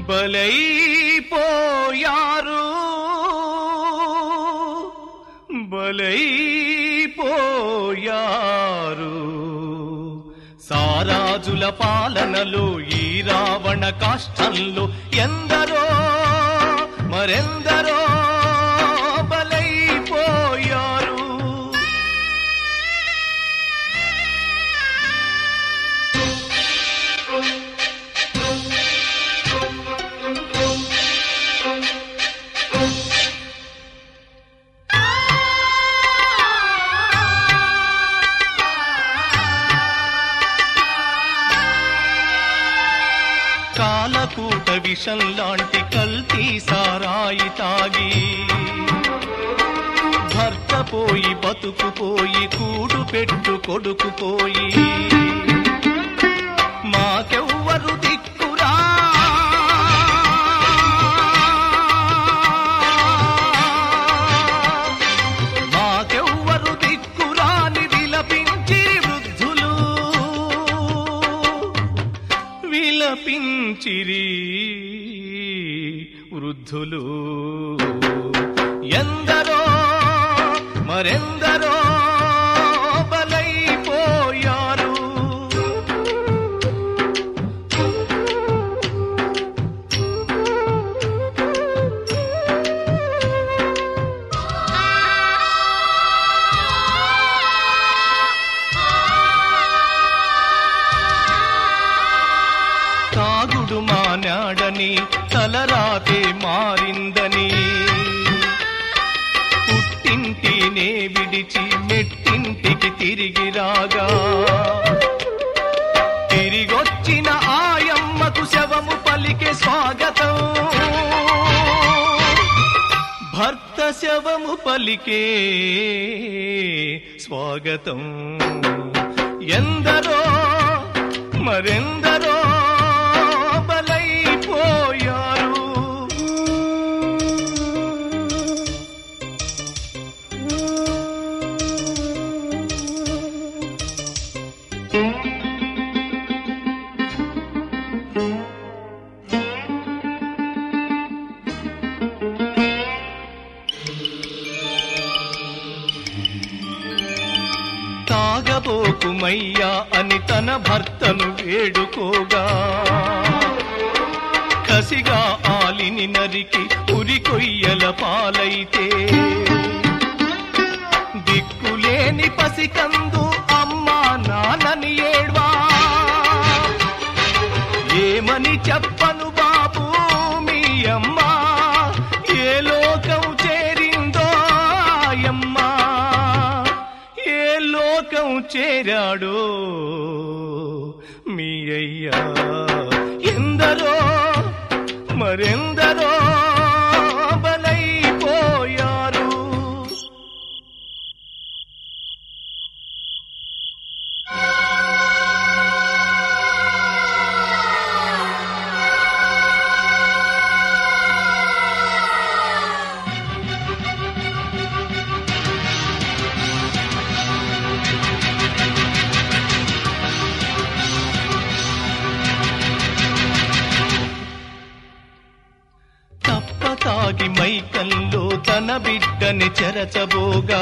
బలైపోయారు బలైపోయారు సారాజుల పాలనలో ఈ రావణ కాష్టంలో ఎందరో మరెందరో బలైపోయారు కాలకూట విషం లాంటి కల్తీ సారాయి తాగి భర్త పోయి బతుకు పోయి కూడు పెట్టు కొడుకు పోయి మాకెవ్వరు దిక్కురా మాకెవ్వరు దిక్కురాని విలపించి వృద్ధులు విలపించిరి వృద్ధులు ఎందరో మరెందరో బలైపోయారు తాగుడు మానాడని తలరాతే మారిందని పుట్టింటినే విడిచి మెట్టింటికి తిరిగి రాగా తిరిగొచ్చిన ఆయమ్మకు శవము పలికే స్వాగతం భర్త శవము పలికే స్వాగతం ఎందరో మరెందరో బలైపోయారు తాగబోకుమయ్యా అని తన భర్తను వేడుకోగా కసిగా ఆలిని నరికి ఉరి కొయ్యల పాలైతే దిక్కులేని పసికందు అమ్మా నాన్నని ఏడ్వా ఏమని చెప్పను బాబు మీ అమ్మా ఏ లోకం చేరిందో ఆయమ్మా ఏ లోకం చేరాడో మీ అయ్యా ఎందరో మరెందరో బలైపోయారు తప్ప తాగి మైకంలో తన బిడ్డని చెరచబోగా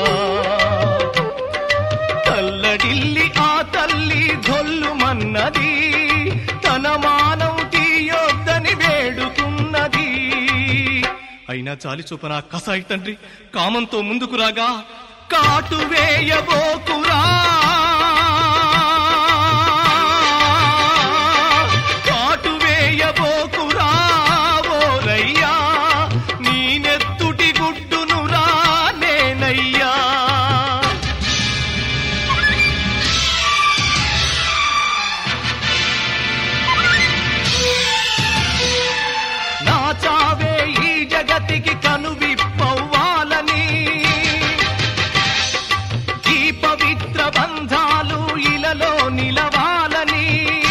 తల్లడిల్లి ఆ తల్లి ధొల్లుమన్నది తన మానం తీయొద్దని వేడుకున్నది అయినా చాలి చూపన కసాయి తండ్రి కామంతో ముందుకు రాగా కాటు వేయబోకురా కాటు వేయబోకురా ఓరయ్యా నీ నెత్తుటి గుడ్డును రా నేనయ్యా నా చావే ఈ జగతికి కనువిప్పవ్వాలని ఈ పవిత్ర బంధాలు ఇలలో నిలవాలని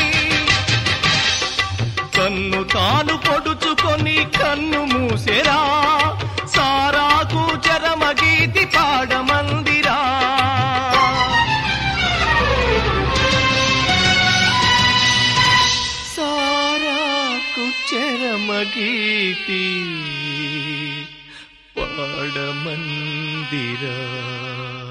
కన్ను తాను పొడుచుకొని కన్ను మూసెరా సారాకు చరమగీతి పాడమందిరా సారాకు చరమ గీతి పాడమందిరా